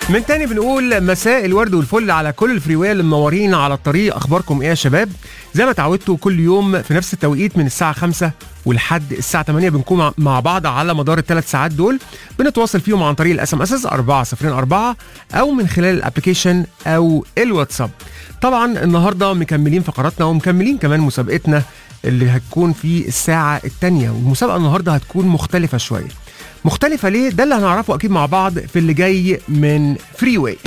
من تاني بنقول مساء الورد والفل على كل الفريوية اللي منورين على الطريق اخباركم ايه يا شباب زي ما اتعودتوا كل يوم في نفس التوقيت من الساعه 5 ولحد الساعه 8 بنكون مع- مع بعض على مدار الثلاث ساعات دول بنتواصل فيهم عن طريق الاس ام اس 404 او من خلال الابلكيشن او الواتساب طبعا النهارده مكملين فقراتنا ومكملين كمان مسابقتنا اللي هتكون في الساعه الثانيه والمسابقه النهارده هتكون مختلفه شويه مختلفة ليه؟ ده اللي هنعرفه أكيد مع بعض في اللي جاي من فري واي